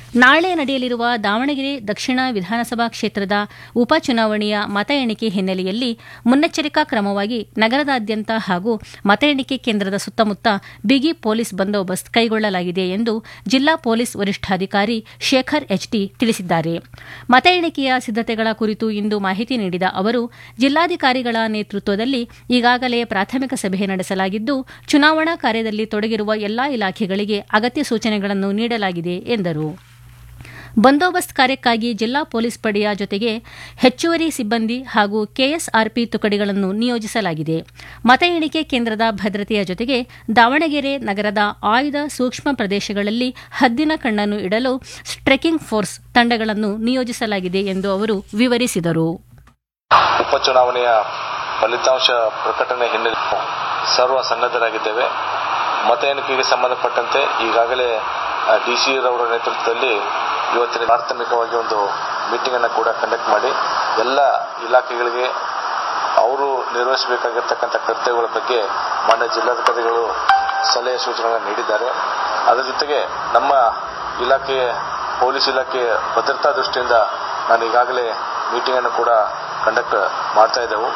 ನಾಳೆ ನಡೆಯಲಿರುವ ದಾವಣಗೆರೆ ದಕ್ಷಿಣ ವಿಧಾನಸಭಾ ಕ್ಷೇತ್ರದ ಉಪಚುನಾವಣೆಯ ಮತ ಎಣಿಕೆ ಹಿನ್ನೆಲೆಯಲ್ಲಿ ಮುನ್ನೆಚ್ಚರಿಕಾ ಕ್ರಮವಾಗಿ ನಗರದಾದ್ಯಂತ ಹಾಗೂ ಮತ ಎಣಿಕೆ ಕೇಂದ್ರದ ಸುತ್ತಮುತ್ತ ಬಿಗಿ ಪೊಲೀಸ್ ಬಂದೋಬಸ್ತ್ ಕೈಗೊಳ್ಳಲಾಗಿದೆ ಎಂದು ಜಿಲ್ಲಾ ಪೊಲೀಸ್ ವರಿಷ್ಠಾಧಿಕಾರಿ ಶೇಖರ್ ಎಚ್ಟಿ ತಿಳಿಸಿದ್ದಾರೆ ಮತ ಎಣಿಕೆಯ ಸಿದ್ದತೆಗಳ ಕುರಿತು ಇಂದು ಮಾಹಿತಿ ನೀಡಿದ ಅವರು ಜಿಲ್ಲಾಧಿಕಾರಿಗಳ ನೇತೃತ್ವದಲ್ಲಿ ಈಗಾಗಲೇ ಪ್ರಾಥಮಿಕ ಸಭೆ ನಡೆಸಲಾಗಿದ್ದು ಚುನಾವಣಾ ಕಾರ್ಯದಲ್ಲಿ ತೊಡಗಿರುವ ಎಲ್ಲಾ ಇಲಾಖೆಗಳಿಗೆ ಅಗತ್ಯ ಸೂಚನೆಗಳನ್ನು ನೀಡಲಾಗಿದೆ ಎಂದರು ಬಂದೋಬಸ್ತ್ ಕಾರ್ಯಕ್ಕಾಗಿ ಜಿಲ್ಲಾ ಪೊಲೀಸ್ ಪಡೆಯ ಜೊತೆಗೆ ಹೆಚ್ಚುವರಿ ಸಿಬ್ಬಂದಿ ಹಾಗೂ ಕೆಎಸ್ಆರ್ಪಿ ತುಕಡಿಗಳನ್ನು ನಿಯೋಜಿಸಲಾಗಿದೆ ಮತ ಎಣಿಕೆ ಕೇಂದ್ರದ ಭದ್ರತೆಯ ಜೊತೆಗೆ ದಾವಣಗೆರೆ ನಗರದ ಆಯ್ದ ಸೂಕ್ಷ್ಮ ಪ್ರದೇಶಗಳಲ್ಲಿ ಹದ್ದಿನ ಕಣ್ಣನ್ನು ಇಡಲು ಟ್ರೆಕಿಂಗ್ ಫೋರ್ಸ್ ತಂಡಗಳನ್ನು ನಿಯೋಜಿಸಲಾಗಿದೆ ಎಂದು ಅವರು ವಿವರಿಸಿದರು ಉಪಚುನಾವಣೆಯ ಫಲಿತಾಂಶ ಪ್ರಕಟಣೆ ಹಿನ್ನೆಲೆ ಸರ್ವ ಸನ್ನದ್ಧರಾಗಿದ್ದೇವೆ ಮತ ಎಣಿಕೆಗೆ ಸಂಬಂಧಪಟ್ಟಂತೆ ಈಗಾಗಲೇ ಡಿಸಿ ರವರ ನೇತೃತ್ವದಲ್ಲಿ ಇವತ್ತಿನ ಪ್ರಾಥಮಿಕವಾಗಿ ಒಂದು ಮೀಟಿಂಗ್ ಅನ್ನು ಕೂಡ ಕಂಡಕ್ಟ್ ಮಾಡಿ ಎಲ್ಲ ಇಲಾಖೆಗಳಿಗೆ ಅವರು ನಿರ್ವಹಿಸಬೇಕಾಗಿರ್ತಕ್ಕಂಥ ಕರ್ತವ್ಯಗಳ ಬಗ್ಗೆ ಮಾನ್ಯ ಜಿಲ್ಲಾಧಿಕಾರಿಗಳು ಸಲಹೆ ಸೂಚನೆಗಳನ್ನು ನೀಡಿದ್ದಾರೆ ಅದರ ಜೊತೆಗೆ ನಮ್ಮ ಇಲಾಖೆಯ ಪೊಲೀಸ್ ಇಲಾಖೆ ಭದ್ರತಾ ದೃಷ್ಟಿಯಿಂದ ನಾನು ಈಗಾಗಲೇ ಮೀಟಿಂಗ್ ಅನ್ನು ಕೂಡ ಕಂಡಕ್ಟ್ ಮಾಡ್ತಾ ಇದ್ದೆವು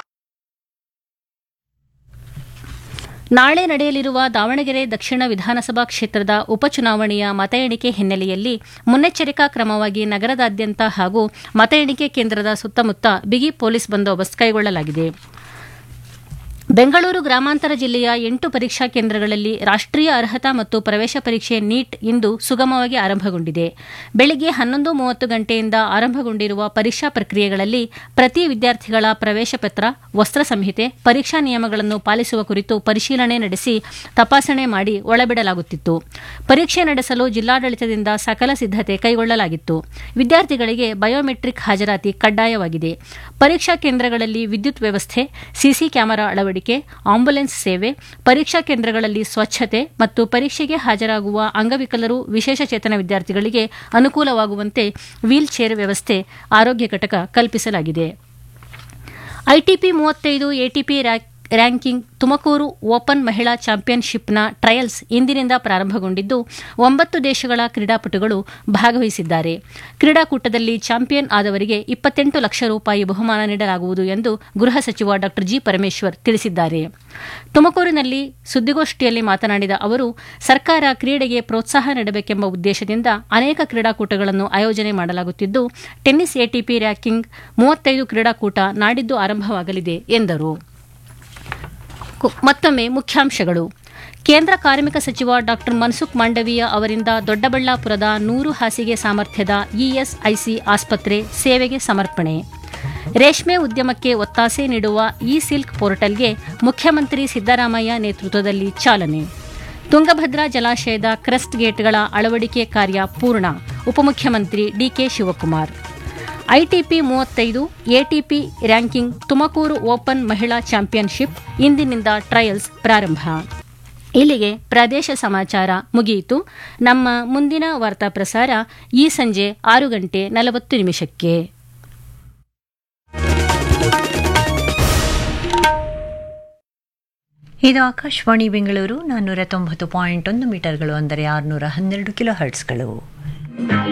ನಾಳೆ ನಡೆಯಲಿರುವ ದಾವಣಗೆರೆ ದಕ್ಷಿಣ ವಿಧಾನಸಭಾ ಕ್ಷೇತ್ರದ ಉಪಚುನಾವಣೆಯ ಮತ ಎಣಿಕೆ ಹಿನ್ನೆಲೆಯಲ್ಲಿ ಮುನ್ನೆಚ್ಚರಿಕಾ ಕ್ರಮವಾಗಿ ನಗರದಾದ್ಯಂತ ಹಾಗೂ ಮತ ಎಣಿಕೆ ಕೇಂದ್ರದ ಸುತ್ತಮುತ್ತ ಬಿಗಿ ಪೊಲೀಸ್ ಬಂದೋಬಸ್ತ್ ಕೈಗೊಳ್ಳಲಾಗಿದೆ ಬೆಂಗಳೂರು ಗ್ರಾಮಾಂತರ ಜಿಲ್ಲೆಯ ಎಂಟು ಪರೀಕ್ಷಾ ಕೇಂದ್ರಗಳಲ್ಲಿ ರಾಷ್ಟ್ರೀಯ ಅರ್ಹತಾ ಮತ್ತು ಪ್ರವೇಶ ಪರೀಕ್ಷೆ ನೀಟ್ ಇಂದು ಸುಗಮವಾಗಿ ಆರಂಭಗೊಂಡಿದೆ ಬೆಳಗ್ಗೆ ಹನ್ನೊಂದು ಮೂವತ್ತು ಗಂಟೆಯಿಂದ ಆರಂಭಗೊಂಡಿರುವ ಪರೀಕ್ಷಾ ಪ್ರಕ್ರಿಯೆಗಳಲ್ಲಿ ಪ್ರತಿ ವಿದ್ಯಾರ್ಥಿಗಳ ಪ್ರವೇಶ ಪತ್ರ ವಸ್ತ್ರ ಸಂಹಿತೆ ಪರೀಕ್ಷಾ ನಿಯಮಗಳನ್ನು ಪಾಲಿಸುವ ಕುರಿತು ಪರಿಶೀಲನೆ ನಡೆಸಿ ತಪಾಸಣೆ ಮಾಡಿ ಒಳಬಿಡಲಾಗುತ್ತಿತ್ತು ಪರೀಕ್ಷೆ ನಡೆಸಲು ಜಿಲ್ಲಾಡಳಿತದಿಂದ ಸಕಲ ಸಿದ್ದತೆ ಕೈಗೊಳ್ಳಲಾಗಿತ್ತು ವಿದ್ಯಾರ್ಥಿಗಳಿಗೆ ಬಯೋಮೆಟ್ರಿಕ್ ಹಾಜರಾತಿ ಕಡ್ಡಾಯವಾಗಿದೆ ಪರೀಕ್ಷಾ ಕೇಂದ್ರಗಳಲ್ಲಿ ವಿದ್ಯುತ್ ವ್ಯವಸ್ಥೆ ಸಿಸಿ ಕ್ಯಾಮೆರಾ ಅಳವಡಿಕೆ ಆಂಬ್ಯುಲೆನ್ಸ್ ಸೇವೆ ಪರೀಕ್ಷಾ ಕೇಂದ್ರಗಳಲ್ಲಿ ಸ್ವಚ್ಛತೆ ಮತ್ತು ಪರೀಕ್ಷೆಗೆ ಹಾಜರಾಗುವ ಅಂಗವಿಕಲರು ವಿಶೇಷಚೇತನ ವಿದ್ಯಾರ್ಥಿಗಳಿಗೆ ಅನುಕೂಲವಾಗುವಂತೆ ವೀಲ್ ಚೇರ್ ವ್ಯವಸ್ಥೆ ಆರೋಗ್ಯ ಘಟಕ ಕಲ್ಪಿಸಲಾಗಿದೆ ಐಟಿಪಿ ಮೂವತ್ತೈದು ಎಟಿಪಿ ರ್ಯಾಂಕಿಂಗ್ ತುಮಕೂರು ಓಪನ್ ಮಹಿಳಾ ಚಾಂಪಿಯನ್ಶಿಪ್ನ ಟ್ರಯಲ್ಸ್ ಇಂದಿನಿಂದ ಪ್ರಾರಂಭಗೊಂಡಿದ್ದು ಒಂಬತ್ತು ದೇಶಗಳ ಕ್ರೀಡಾಪಟುಗಳು ಭಾಗವಹಿಸಿದ್ದಾರೆ ಕ್ರೀಡಾಕೂಟದಲ್ಲಿ ಚಾಂಪಿಯನ್ ಆದವರಿಗೆ ಇಪ್ಪತ್ತೆಂಟು ಲಕ್ಷ ರೂಪಾಯಿ ಬಹುಮಾನ ನೀಡಲಾಗುವುದು ಎಂದು ಗೃಹ ಸಚಿವ ಡಾ ಜಿ ಪರಮೇಶ್ವರ್ ತಿಳಿಸಿದ್ದಾರೆ ತುಮಕೂರಿನಲ್ಲಿ ಸುದ್ದಿಗೋಷ್ಠಿಯಲ್ಲಿ ಮಾತನಾಡಿದ ಅವರು ಸರ್ಕಾರ ಕ್ರೀಡೆಗೆ ಪ್ರೋತ್ಸಾಹ ನೀಡಬೇಕೆಂಬ ಉದ್ದೇಶದಿಂದ ಅನೇಕ ಕ್ರೀಡಾಕೂಟಗಳನ್ನು ಆಯೋಜನೆ ಮಾಡಲಾಗುತ್ತಿದ್ದು ಟೆನ್ನಿಸ್ ಎಟಿಪಿ ರ್ಯಾಂಕಿಂಗ್ ಮೂವತ್ತೈದು ಕ್ರೀಡಾಕೂಟ ನಾಡಿದ್ದು ಆರಂಭವಾಗಲಿದೆ ಎಂದರು ಮತ್ತೊಮ್ಮೆ ಮುಖ್ಯಾಂಶಗಳು ಕೇಂದ್ರ ಕಾರ್ಮಿಕ ಸಚಿವ ಡಾ ಮನ್ಸುಖ್ ಮಾಂಡವೀಯ ಅವರಿಂದ ದೊಡ್ಡಬಳ್ಳಾಪುರದ ನೂರು ಹಾಸಿಗೆ ಸಾಮರ್ಥ್ಯದ ಇಎಸ್ಐಸಿ ಆಸ್ಪತ್ರೆ ಸೇವೆಗೆ ಸಮರ್ಪಣೆ ರೇಷ್ಮೆ ಉದ್ಯಮಕ್ಕೆ ಒತ್ತಾಸೆ ನೀಡುವ ಇ ಸಿಲ್ಕ್ ಪೋರ್ಟಲ್ಗೆ ಮುಖ್ಯಮಂತ್ರಿ ಸಿದ್ದರಾಮಯ್ಯ ನೇತೃತ್ವದಲ್ಲಿ ಚಾಲನೆ ತುಂಗಭದ್ರಾ ಜಲಾಶಯದ ಕ್ರೆಸ್ಟ್ ಗೇಟ್ಗಳ ಅಳವಡಿಕೆ ಕಾರ್ಯ ಪೂರ್ಣ ಉಪಮುಖ್ಯಮಂತ್ರಿ ಡಿಕೆ ಶಿವಕುಮಾರ್ ಐಟಿಪಿ ಮೂವತ್ತೈದು ಎಟಿಪಿ ರ್ಯಾಂಕಿಂಗ್ ತುಮಕೂರು ಓಪನ್ ಮಹಿಳಾ ಚಾಂಪಿಯನ್ಶಿಪ್ ಇಂದಿನಿಂದ ಟ್ರಯಲ್ಸ್ ಪ್ರಾರಂಭ ಇಲ್ಲಿಗೆ ಪ್ರದೇಶ ಸಮಾಚಾರ ಮುಗಿಯಿತು ನಮ್ಮ ಮುಂದಿನ ವಾರ್ತಾ ಪ್ರಸಾರ ಈ ಸಂಜೆ ಆರು ಗಂಟೆ ನಲವತ್ತು ನಿಮಿಷಕ್ಕೆ ಇದು ಆಕಾಶವಾಣಿ ಬೆಂಗಳೂರು ನಾನ್ನೂರ ತೊಂಬತ್ತು ಪಾಯಿಂಟ್ ಒಂದು ಮೀಟರ್ಗಳು ಅಂದರೆ ಆರುನೂರ ಹನ್ನೆರಡು ಕಿಲೋ ಹರ್ಟ್ಸ್ಗಳು